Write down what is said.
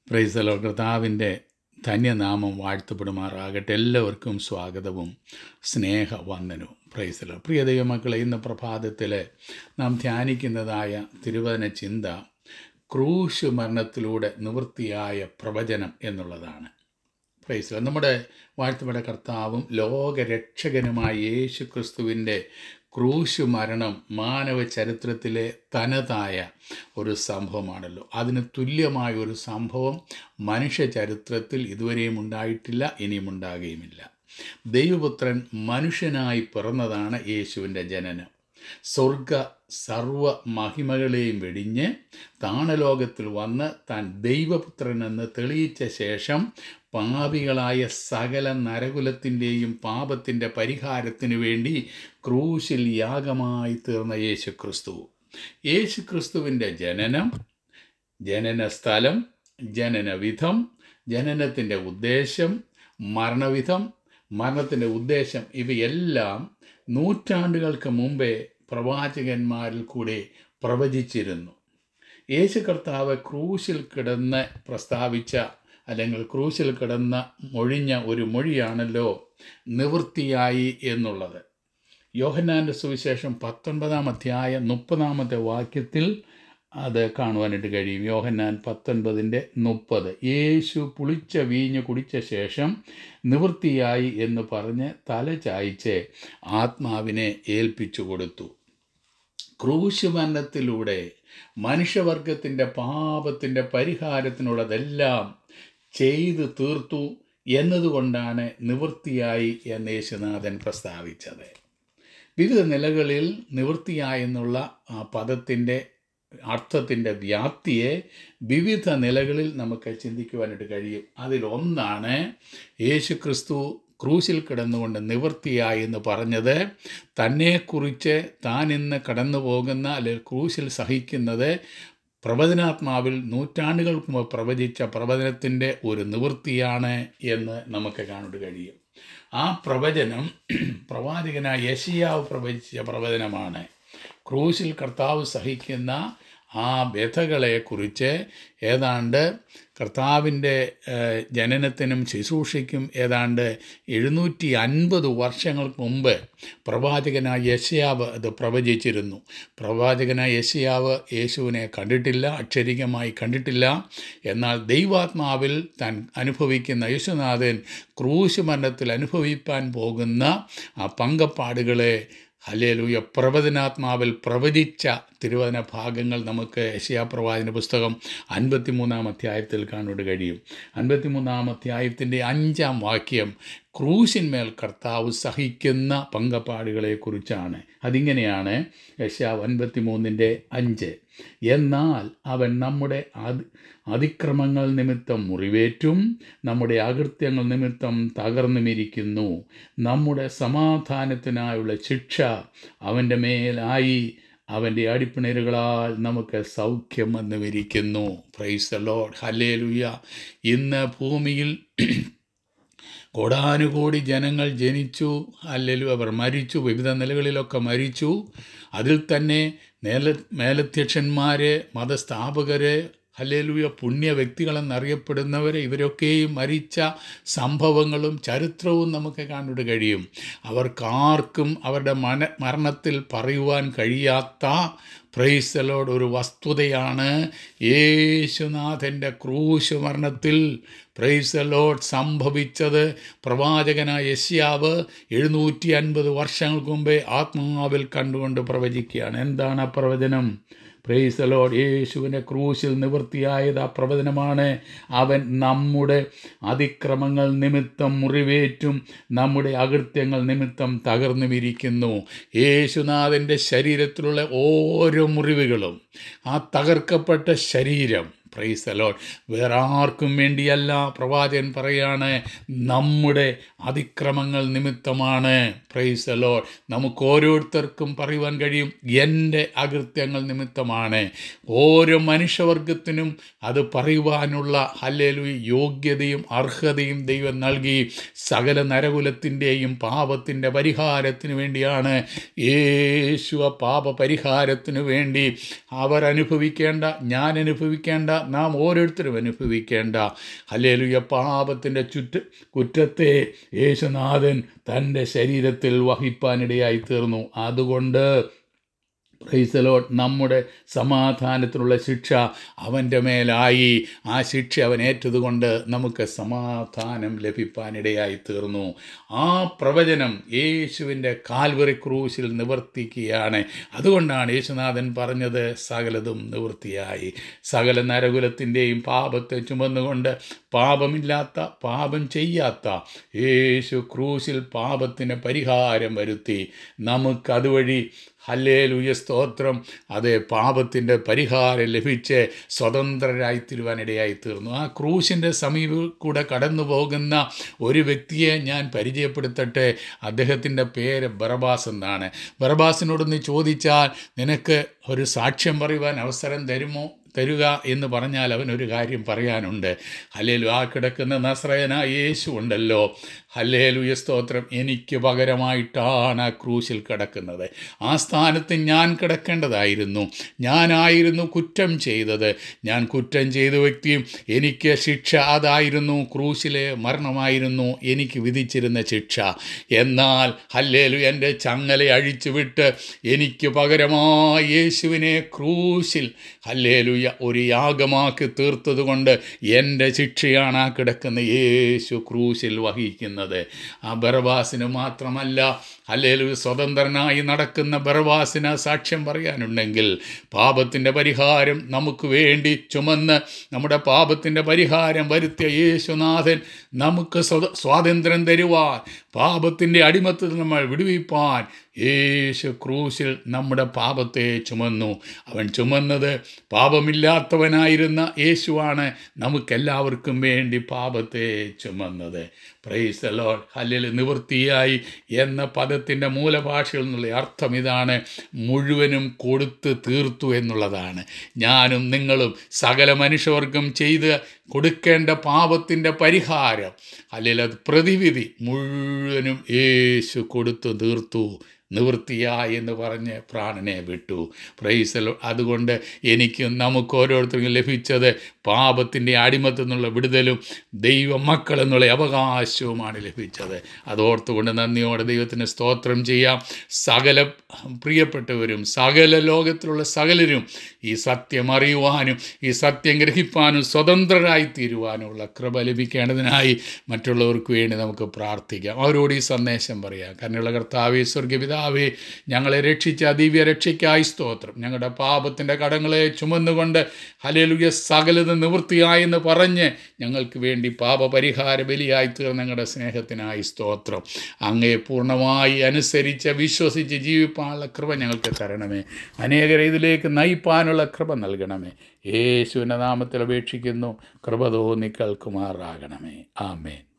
പ്രൈസലോ കർത്താവിൻ്റെ ധന്യനാമം വാഴ്ത്തപ്പെടുമാറാകട്ടെ എല്ലാവർക്കും സ്വാഗതവും സ്നേഹവന്ദനവും പ്രൈസലോ പ്രിയ ദൈവമക്കളെ ഇന്ന് പ്രഭാതത്തിൽ നാം ധ്യാനിക്കുന്നതായ തിരുവചന ചിന്ത ക്രൂശ് മരണത്തിലൂടെ നിവൃത്തിയായ പ്രവചനം എന്നുള്ളതാണ് പ്രൈസലോ നമ്മുടെ വാഴ്ത്തപ്പെട്ട കർത്താവും ലോകരക്ഷകനുമായ യേശു ക്രിസ്തുവിൻ്റെ ക്രൂശ് മരണം മാനവ ചരിത്രത്തിലെ തനതായ ഒരു സംഭവമാണല്ലോ അതിന് തുല്യമായ ഒരു സംഭവം മനുഷ്യ ചരിത്രത്തിൽ ഇതുവരെയും ഉണ്ടായിട്ടില്ല ഇനിയും ഉണ്ടാകുകയുമില്ല ദൈവപുത്രൻ മനുഷ്യനായി പിറന്നതാണ് യേശുവിൻ്റെ ജനനം സ്വർഗ സർവ മഹിമകളെയും വെടിഞ്ഞ് താണലോകത്തിൽ വന്ന് താൻ ദൈവപുത്രനെന്ന് തെളിയിച്ച ശേഷം പാപികളായ സകല നരകുലത്തിൻ്റെയും പാപത്തിൻ്റെ പരിഹാരത്തിനു വേണ്ടി ക്രൂശിൽ യാഗമായി തീർന്ന യേശു ക്രിസ്തു യേശു ക്രിസ്തുവിൻ്റെ ജനനം ജനന സ്ഥലം ജനനവിധം ജനനത്തിൻ്റെ ഉദ്ദേശം മരണവിധം മരണത്തിൻ്റെ ഉദ്ദേശം ഇവയെല്ലാം നൂറ്റാണ്ടുകൾക്ക് മുമ്പേ പ്രവാചകന്മാരിൽ കൂടെ പ്രവചിച്ചിരുന്നു യേശു കർത്താവ് ക്രൂശിൽ കിടന്ന് പ്രസ്താവിച്ച അല്ലെങ്കിൽ ക്രൂശിൽ കിടന്ന മൊഴിഞ്ഞ ഒരു മൊഴിയാണല്ലോ നിവൃത്തിയായി എന്നുള്ളത് യോഹന്നാൻ്റെ സുവിശേഷം പത്തൊൻപതാം അധ്യായ മുപ്പതാമത്തെ വാക്യത്തിൽ അത് കാണുവാനായിട്ട് കഴിയും യോഹന്നാൻ പത്തൊൻപതിൻ്റെ മുപ്പത് യേശു പുളിച്ച വീഞ്ഞ് കുടിച്ച ശേഷം നിവൃത്തിയായി എന്ന് പറഞ്ഞ് തല ചായ്ച്ച് ആത്മാവിനെ ഏൽപ്പിച്ചു കൊടുത്തു ക്രൂശ് മരണത്തിലൂടെ മനുഷ്യവർഗത്തിൻ്റെ പാപത്തിൻ്റെ പരിഹാരത്തിനുള്ളതെല്ലാം ചെയ്തു തീർത്തു എന്നതുകൊണ്ടാണ് നിവൃത്തിയായി എന്ന് യേശുനാഥൻ പ്രസ്താവിച്ചത് വിവിധ നിലകളിൽ നിവൃത്തിയായി എന്നുള്ള ആ പദത്തിൻ്റെ അർത്ഥത്തിൻ്റെ വ്യാപ്തിയെ വിവിധ നിലകളിൽ നമുക്ക് ചിന്തിക്കുവാനായിട്ട് കഴിയും അതിലൊന്നാണ് യേശു ക്രിസ്തു ക്രൂശിൽ കിടന്നുകൊണ്ട് നിവൃത്തിയായി എന്ന് പറഞ്ഞത് തന്നെക്കുറിച്ച് താൻ ഇന്ന് കടന്നു പോകുന്ന അല്ലെങ്കിൽ ക്രൂശിൽ സഹിക്കുന്നത് പ്രവചനാത്മാവിൽ നൂറ്റാണ്ടുകൾക്ക് മുമ്പ് പ്രവചിച്ച പ്രവചനത്തിൻ്റെ ഒരു നിവൃത്തിയാണ് എന്ന് നമുക്ക് കാണാൻ കഴിയും ആ പ്രവചനം പ്രവാചകനായ യശിയാവ് പ്രവചിച്ച പ്രവചനമാണ് ക്രൂശിൽ കർത്താവ് സഹിക്കുന്ന ആ വ്യഥകളെക്കുറിച്ച് ഏതാണ്ട് കർത്താവിൻ്റെ ജനനത്തിനും ശുശ്രൂഷയ്ക്കും ഏതാണ്ട് എഴുന്നൂറ്റി അൻപത് വർഷങ്ങൾക്ക് മുമ്പ് പ്രവാചകനായ യശയാവ് അത് പ്രവചിച്ചിരുന്നു പ്രവാചകനായ യശയാവ് യേശുവിനെ കണ്ടിട്ടില്ല അക്ഷരികമായി കണ്ടിട്ടില്ല എന്നാൽ ദൈവാത്മാവിൽ താൻ അനുഭവിക്കുന്ന യേശുനാഥൻ ക്രൂശ് മരണത്തിൽ അനുഭവിപ്പാൻ പോകുന്ന ആ പങ്കപ്പാടുകളെ ഹലേലൂയ പ്രവചനാത്മാവിൽ പ്രവചിച്ച തിരുവചന ഭാഗങ്ങൾ നമുക്ക് യശയാ പ്രവാചന പുസ്തകം അൻപത്തിമൂന്നാം അധ്യായത്തിൽ കാണുവാൻ കഴിയും അൻപത്തിമൂന്നാം അധ്യായത്തിൻ്റെ അഞ്ചാം വാക്യം ക്രൂശിന്മേൽ കർത്താവ് സഹിക്കുന്ന പങ്കപ്പാടുകളെക്കുറിച്ചാണ് അതിങ്ങനെയാണ് യശാവ് അൻപത്തിമൂന്നിൻ്റെ അഞ്ച് എന്നാൽ അവൻ നമ്മുടെ അതി അതിക്രമങ്ങൾ നിമിത്തം മുറിവേറ്റും നമ്മുടെ അകൃത്യങ്ങൾ നിമിത്തം തകർന്നുമിരിക്കുന്നു നമ്മുടെ സമാധാനത്തിനായുള്ള ശിക്ഷ അവൻ്റെ മേലായി അവൻ്റെ അടിപ്പിണരുകളാൽ നമുക്ക് സൗഖ്യം വന്നുമിരിക്കുന്നു പ്രൈസ് ലോഡ് ഹല്ലേലുയ ഇന്ന് ഭൂമിയിൽ കോടാനുകോടി ജനങ്ങൾ ജനിച്ചു അല്ലെങ്കിൽ അവർ മരിച്ചു വിവിധ നിലകളിലൊക്കെ മരിച്ചു അതിൽ തന്നെ മേല മേലധ്യക്ഷന്മാർ മതസ്ഥാപകർ ഹല്ലേലൂയ പുണ്യ വ്യക്തികളെന്നറിയപ്പെടുന്നവർ ഇവരൊക്കെയും മരിച്ച സംഭവങ്ങളും ചരിത്രവും നമുക്ക് കാണാൻ കഴിയും അവർക്കാർക്കും അവരുടെ മന മരണത്തിൽ പറയുവാൻ കഴിയാത്ത പ്രൈസലോട് ഒരു വസ്തുതയാണ് യേശുനാഥൻ്റെ ക്രൂശ് മരണത്തിൽ പ്രൈസലോഡ് സംഭവിച്ചത് പ്രവാചകനായ യശ്യാവ് എഴുന്നൂറ്റി അൻപത് വർഷങ്ങൾക്ക് മുമ്പേ ആത്മാവിൽ കണ്ടുകൊണ്ട് പ്രവചിക്കുകയാണ് എന്താണ് ആ പ്രവചനം പ്രൈസ് ലോഡ് യേശുവിൻ്റെ ക്രൂശിൽ നിവൃത്തിയായത് ആ പ്രവചനമാണ് അവൻ നമ്മുടെ അതിക്രമങ്ങൾ നിമിത്തം മുറിവേറ്റും നമ്മുടെ അകൃത്യങ്ങൾ നിമിത്തം തകർന്നുമിരിക്കുന്നു യേശുനാഥൻ്റെ ശരീരത്തിലുള്ള ഓരോ മുറിവുകളും ആ തകർക്കപ്പെട്ട ശരീരം പ്രൈസ് അലോഡ് വേറെ ആർക്കും വേണ്ടിയല്ല പ്രവാചകൻ പറയാണ് നമ്മുടെ അതിക്രമങ്ങൾ നിമിത്തമാണ് പ്രൈസ് അലോഡ് നമുക്ക് ഓരോരുത്തർക്കും പറയുവാൻ കഴിയും എൻ്റെ അകൃത്യങ്ങൾ നിമിത്തമാണ് ഓരോ മനുഷ്യവർഗത്തിനും അത് പറയുവാനുള്ള ഹല്ലേലു യോഗ്യതയും അർഹതയും ദൈവം നൽകി സകല നരകുലത്തിൻ്റെയും പാപത്തിൻ്റെ പരിഹാരത്തിന് വേണ്ടിയാണ് യേശു ആ പാപ പരിഹാരത്തിന് വേണ്ടി അവർ അനുഭവിക്കേണ്ട ഞാൻ അനുഭവിക്കേണ്ട നാം ഓരോരുത്തരും അനുഭവിക്കേണ്ട ഹല്ലേലൂയ പാപത്തിൻ്റെ ചുറ്റ കുറ്റത്തെ യേശുനാഥൻ തൻ്റെ ശരീരത്തിൽ വഹിപ്പാനിടയായി തീർന്നു അതുകൊണ്ട് പ്രൈസലോ നമ്മുടെ സമാധാനത്തിനുള്ള ശിക്ഷ അവൻ്റെ മേലായി ആ ശിക്ഷ അവൻ ഏറ്റതുകൊണ്ട് നമുക്ക് സമാധാനം ലഭിപ്പാനിടയായി തീർന്നു ആ പ്രവചനം യേശുവിൻ്റെ കാൽവറി ക്രൂശിൽ നിവർത്തിക്കുകയാണ് അതുകൊണ്ടാണ് യേശുനാഥൻ പറഞ്ഞത് സകലതും നിവൃത്തിയായി സകല നരകുലത്തിൻ്റെയും പാപത്തെ ചുമന്നുകൊണ്ട് പാപമില്ലാത്ത പാപം ചെയ്യാത്ത യേശു ക്രൂശിൽ പാപത്തിന് പരിഹാരം വരുത്തി നമുക്ക് അതുവഴി ഹല്ലേലൂയ സ്തോത്രം അത് പാപത്തിൻ്റെ പരിഹാരം ലഭിച്ച് സ്വതന്ത്രരായി തീരുവാനിടയായി തീർന്നു ആ ക്രൂശിൻ്റെ സമീപ കൂടെ കടന്നു പോകുന്ന ഒരു വ്യക്തിയെ ഞാൻ പരിചയപ്പെടുത്തട്ടെ അദ്ദേഹത്തിൻ്റെ പേര് ബറബാസ് എന്നാണ് ബറബാസിനോടൊന്ന് ചോദിച്ചാൽ നിനക്ക് ഒരു സാക്ഷ്യം പറയുവാൻ അവസരം തരുമോ തരുക എന്ന് പറഞ്ഞാൽ അവനൊരു കാര്യം പറയാനുണ്ട് ഹല്ലേലു ആ കിടക്കുന്ന നസ്രയന യേശു ഉണ്ടല്ലോ ഹല്ലേലുയ സ്തോത്രം എനിക്ക് പകരമായിട്ടാണ് ആ ക്രൂശിൽ കിടക്കുന്നത് ആ സ്ഥാനത്ത് ഞാൻ കിടക്കേണ്ടതായിരുന്നു ഞാനായിരുന്നു കുറ്റം ചെയ്തത് ഞാൻ കുറ്റം ചെയ്ത വ്യക്തിയും എനിക്ക് ശിക്ഷ അതായിരുന്നു ക്രൂശിലെ മരണമായിരുന്നു എനിക്ക് വിധിച്ചിരുന്ന ശിക്ഷ എന്നാൽ ഹല്ലേലു എൻ്റെ ചങ്ങല അഴിച്ചു വിട്ട് എനിക്ക് പകരമായി യേശുവിനെ ക്രൂശിൽ ഹല്ലേലുയ ഒരു യാഗമാക്കി തീർത്തതുകൊണ്ട് എൻ്റെ ശിക്ഷയാണ് ആ കിടക്കുന്ന യേശു ക്രൂശിൽ വഹിക്കുന്നത് ആ ബറബാസിന് മാത്രമല്ല ഹല്ലേലു സ്വതന്ത്രനായി നടക്കുന്ന ബറബാസിന് സാക്ഷ്യം പറയാനുണ്ടെങ്കിൽ പാപത്തിൻ്റെ പരിഹാരം നമുക്ക് വേണ്ടി ചുമന്ന് നമ്മുടെ പാപത്തിൻ്റെ പരിഹാരം വരുത്തിയ യേശുനാഥൻ നമുക്ക് സ്വത സ്വാതന്ത്ര്യം തരുവാൻ പാപത്തിൻ്റെ അടിമത്തിൽ നമ്മൾ വിടുവിപ്പാൻ യേശു ക്രൂശിൽ നമ്മുടെ പാപത്തെ ചുമന്നു അവൻ ചുമന്നത് പാപമില്ലാത്തവനായിരുന്ന യേശുവാണ് നമുക്കെല്ലാവർക്കും വേണ്ടി പാപത്തെ ചുമന്നത് പ്രൈസ് ലോഡ് ഹല്ലിൽ നിവൃത്തിയായി എന്ന പദത്തിൻ്റെ മൂലഭാഷയിൽ നിന്നുള്ള അർത്ഥം ഇതാണ് മുഴുവനും കൊടുത്ത് തീർത്തു എന്നുള്ളതാണ് ഞാനും നിങ്ങളും സകല മനുഷ്യവർക്കും ചെയ്ത് കൊടുക്കേണ്ട പാപത്തിൻ്റെ പരിഹാരം അല്ലെങ്കിൽ അത് പ്രതിവിധി മുഴുവനും യേശു കൊടുത്തു തീർത്തു നിവൃത്തിയായി എന്ന് പറഞ്ഞ് പ്രാണനെ വിട്ടു പ്രൈസലോ അതുകൊണ്ട് എനിക്ക് നമുക്ക് ഓരോരുത്തർക്കും ലഭിച്ചത് പാപത്തിൻ്റെ അടിമത്തിൽ നിന്നുള്ള വിടുതലും ദൈവമക്കൾ എന്നുള്ള അവകാശവുമാണ് ലഭിച്ചത് അതോർത്തുകൊണ്ട് നന്ദിയോടെ ദൈവത്തിന് സ്തോത്രം ചെയ്യാം സകല പ്രിയപ്പെട്ടവരും സകല ലോകത്തിലുള്ള സകലരും ഈ സത്യം അറിയുവാനും ഈ സത്യം ഗ്രഹിപ്പാനും സ്വതന്ത്രരായി തീരുവാനുമുള്ള കൃപ ലഭിക്കേണ്ടതിനായി മറ്റുള്ളവർക്ക് വേണ്ടി നമുക്ക് പ്രാർത്ഥിക്കാം അവരോട് ഈ സന്ദേശം പറയാം കരുണയുള്ള കർത്താവേ സ്വർഗപിതാവേ ഞങ്ങളെ രക്ഷിച്ച ദിവ്യ രക്ഷയ്ക്കായി സ്തോത്രം ഞങ്ങളുടെ പാപത്തിൻ്റെ കടങ്ങളെ ചുമന്നുകൊണ്ട് ഹലേലുയ സകലത് നിവൃത്തിയായെന്ന് പറഞ്ഞ് ഞങ്ങൾക്ക് വേണ്ടി പാപപരിഹാര ബലിയായി തീർന്ന ഞങ്ങളുടെ സ്നേഹത്തിനായി സ്തോത്രം അങ്ങേ പൂർണ്ണമായി അനുസരിച്ച് വിശ്വസിച്ച് ജീവിപ്പാനുള്ള കൃപ ഞങ്ങൾക്ക് തരണമേ അനേകരെ ഇതിലേക്ക് നയിപ്പാനുള്ള കൃപ നൽകണമേ യേശുവിൻ്റെ നാമത്തിൽ അപേക്ഷിക്കുന്നു കൃപ തോന്നി കേൾക്കുമാറാകണമേ ആമേൻ